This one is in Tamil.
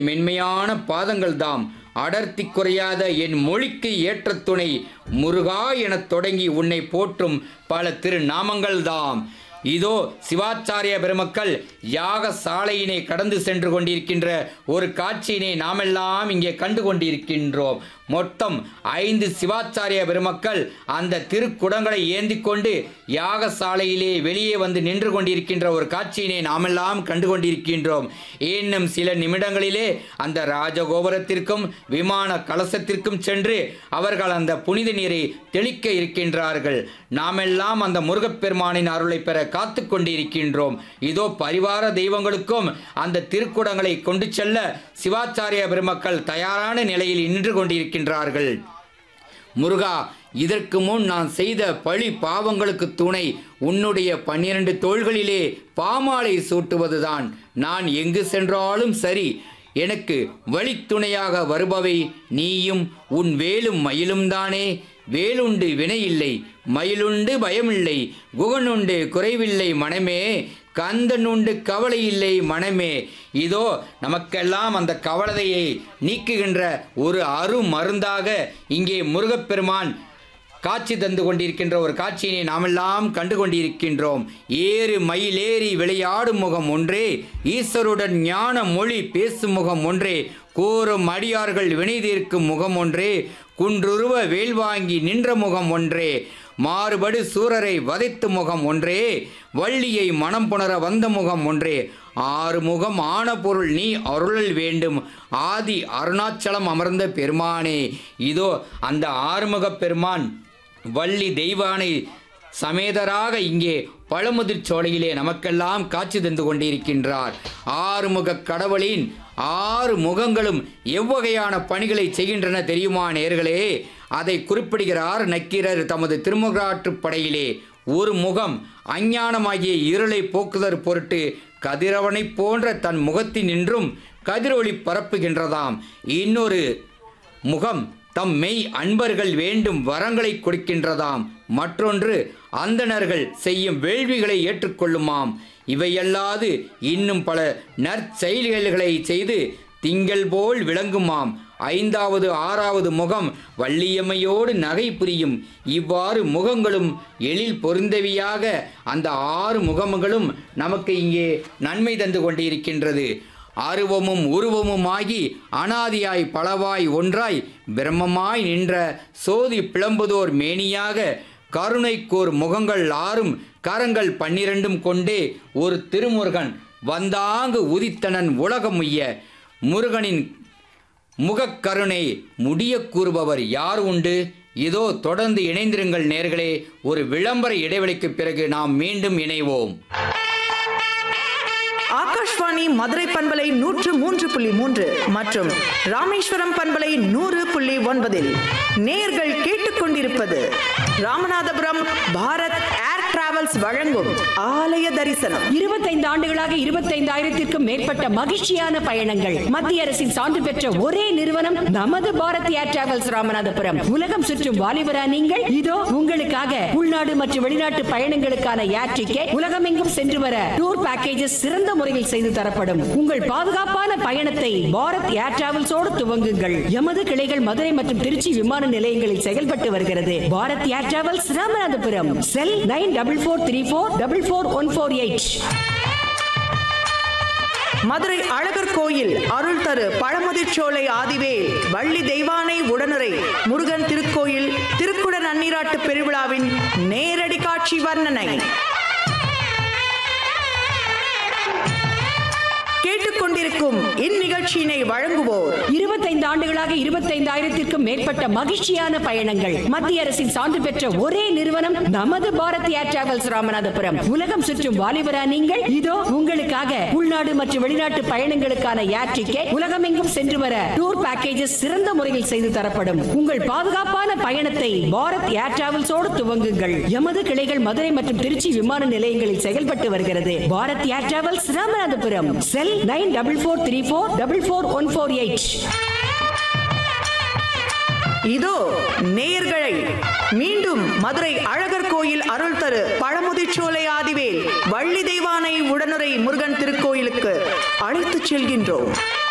மென்மையான பாதங்கள் தாம் அடர்த்தி குறையாத என் மொழிக்கு ஏற்ற துணை முருகா எனத் தொடங்கி உன்னை போற்றும் பல திருநாமங்கள் தாம் இதோ சிவாச்சாரிய பெருமக்கள் யாக சாலையினை கடந்து சென்று கொண்டிருக்கின்ற ஒரு காட்சியினை நாமெல்லாம் இங்கே கண்டு கொண்டிருக்கின்றோம் மொத்தம் ஐந்து சிவாச்சாரிய பெருமக்கள் அந்த திருக்குடங்களை ஏந்தி கொண்டு யாகசாலையிலே வெளியே வந்து நின்று கொண்டிருக்கின்ற ஒரு காட்சியினை நாமெல்லாம் கண்டு கொண்டிருக்கின்றோம் இன்னும் சில நிமிடங்களிலே அந்த ராஜகோபுரத்திற்கும் விமான கலசத்திற்கும் சென்று அவர்கள் அந்த புனித நீரை தெளிக்க இருக்கின்றார்கள் நாமெல்லாம் அந்த முருகப்பெருமானின் அருளை பெற காத்து கொண்டிருக்கின்றோம் இதோ பரிவார தெய்வங்களுக்கும் அந்த திருக்குடங்களை கொண்டு செல்ல சிவாச்சாரிய பெருமக்கள் தயாரான நிலையில் நின்று கொண்டிருக்கின்றார்கள் முருகா இதற்கு முன் நான் செய்த பழி பாவங்களுக்கு துணை உன்னுடைய பன்னிரண்டு தோள்களிலே பாமாலை சூட்டுவதுதான் நான் எங்கு சென்றாலும் சரி எனக்கு வழித்துணையாக வருபவை நீயும் உன் வேலும் மயிலும் தானே வேலுண்டு வினையில்லை மயிலுண்டு பயமில்லை குகனுண்டு குறைவில்லை மனமே கந்தனுண்டு கவலை இல்லை மனமே இதோ நமக்கெல்லாம் அந்த கவலையை நீக்குகின்ற ஒரு அரு மருந்தாக இங்கே முருகப்பெருமான் காட்சி தந்து கொண்டிருக்கின்ற ஒரு காட்சியினை நாமெல்லாம் கண்டு கொண்டிருக்கின்றோம் ஏறு மயிலேறி விளையாடும் முகம் ஒன்றே ஈஸ்வருடன் ஞான மொழி பேசும் முகம் ஒன்றே கூறும் அடியார்கள் வினை தீர்க்கும் முகம் ஒன்றே குன்றுருவ வேல் வாங்கி நின்ற முகம் ஒன்றே மாறுபடு சூரரை வதைத்து முகம் ஒன்றே வள்ளியை மனம் புணர வந்த முகம் ஒன்றே ஆறு முகம் ஆன பொருள் நீ அருளல் வேண்டும் ஆதி அருணாச்சலம் அமர்ந்த பெருமானே இதோ அந்த ஆறுமுகப் பெருமான் வள்ளி தெய்வானை சமேதராக இங்கே பழமுதிர் சோலையிலே நமக்கெல்லாம் காட்சி தந்து கொண்டிருக்கின்றார் ஆறுமுக கடவுளின் ஆறு முகங்களும் எவ்வகையான பணிகளை செய்கின்றன தெரியுமா நேர்களே அதை குறிப்பிடுகிறார் நக்கீரர் தமது திருமுகாற்றுப் படையிலே ஒரு முகம் அஞ்ஞானமாகிய இருளை போக்குதற் பொருட்டு கதிரவனைப் போன்ற தன் முகத்தினின்றும் கதிரொளி பரப்புகின்றதாம் இன்னொரு முகம் தம் மெய் அன்பர்கள் வேண்டும் வரங்களை கொடுக்கின்றதாம் மற்றொன்று அந்தணர்கள் செய்யும் வேள்விகளை ஏற்றுக்கொள்ளுமாம் இவையல்லாது இன்னும் பல நற்செயல்களை செய்து திங்கள் போல் விளங்குமாம் ஐந்தாவது ஆறாவது முகம் வள்ளியம்மையோடு நகை புரியும் இவ்வாறு முகங்களும் எழில் பொருந்தவியாக அந்த ஆறு முகங்களும் நமக்கு இங்கே நன்மை தந்து கொண்டிருக்கின்றது அருவமும் உருவமுமாகி அனாதியாய் பலவாய் ஒன்றாய் பிரம்மமாய் நின்ற சோதி பிளம்புதோர் மேனியாக கருணைக்கோர் முகங்கள் ஆறும் கரங்கள் பன்னிரண்டும் கொண்டே ஒரு திருமுருகன் வந்தாங்கு உதித்தனன் உலகம் உய்ய முருகனின் முகக்கருணை முடிய கூறுபவர் யார் உண்டு இதோ தொடர்ந்து இணைந்திருங்கள் நேர்களே ஒரு விளம்பர இடைவெளிக்கு பிறகு நாம் மீண்டும் இணைவோம் ஆகாஷ்வாணி மதுரை பண்பலை நூற்று மூன்று புள்ளி மூன்று மற்றும் ராமேஸ்வரம் பண்பலை நூறு புள்ளி ஒன்பதில் நேர்கள் கேட்டுக்கொண்டிருப்பது ராமநாதபுரம் பாரத் ஏர் டிராவல்ஸ் வழங்கும் ஆலய தரிசனம் இருபத்தைந்து ஆண்டுகளாக இருபத்தைந்தாயிரத்திற்கும் மேற்பட்ட மகிழ்ச்சியான பயணங்கள் மத்திய அரசின் சான்று பெற்ற ஒரே நிறுவனம் நமது பாரத் ஏர் டிராவல்ஸ் ராமநாதபுரம் உலகம் சுற்றும் வாலிபரா நீங்கள் இதோ உங்களுக்காக உள்நாடு மற்றும் வெளிநாட்டு பயணங்களுக்கான ஏர் டிக்கெட் உலகமெங்கும் சென்று வர டூர் பேக்கேஜஸ் சிறந்த முறையில் செய்து தரப்படும் உங்கள் பாதுகாப்பான பயணத்தை பாரத் ஏர் டிராவல்ஸோடு துவங்குங்கள் எமது கிளைகள் மதுரை மற்றும் திருச்சி விமான நிலையங்களில் செயல்பட்டு வருகிறது Bharat air travels Ramanathapuram cell nine double four three four double four one four eight Madurai Alagar Kovil அருள் தரு பழமுதிர்ச்சோலை ஆதிவேல் வள்ளி தெய்வானை உடனுரை முருகன் திருக்கோயில் திருக்குட நன்னீராட்டு பெருவிழாவின் நேரடி காட்சி வர்ணனை கேட்டுக்கொண்டிருக்கும் இந்நிகழ்ச்சியினை வழங்குவோர் இருபத்தைந்து ஆண்டுகளாக இருபத்தைந்தாயிரத்திற்கும் மேற்பட்ட மகிழ்ச்சியான பயணங்கள் மத்திய அரசின் சான்று பெற்ற ஒரே நிறுவனம் நமது பாரத் ஏர் டிராவல்ஸ் ராமநாதபுரம் உலகம் சுற்றும் வாலிபரா நீங்கள் இதோ உங்களுக்காக உள்நாடு மற்றும் வெளிநாட்டு பயணங்களுக்கான ஏர் டிக்கெட் உலகமெங்கும் சென்று வர டூர் பேக்கேஜஸ் சிறந்த முறையில் செய்து தரப்படும் உங்கள் பாதுகாப்பான பயணத்தை பாரத் ஏர் டிராவல்ஸோடு துவங்குங்கள் எமது கிளைகள் மதுரை மற்றும் திருச்சி விமான நிலையங்களில் செயல்பட்டு வருகிறது Bharat air travels Ramanathapuram cell nine double four three four double four one four eight இதோ நேயர்களை மீண்டும் மதுரை அழகர் கோயில் அருள் தரு பழமுதிர்ச்சோலை ஆதிவேல் வள்ளி தெய்வானை உடனுரை முருகன் திருக்கோயிலுக்கு அழைத்துச் செல்கின்றோம்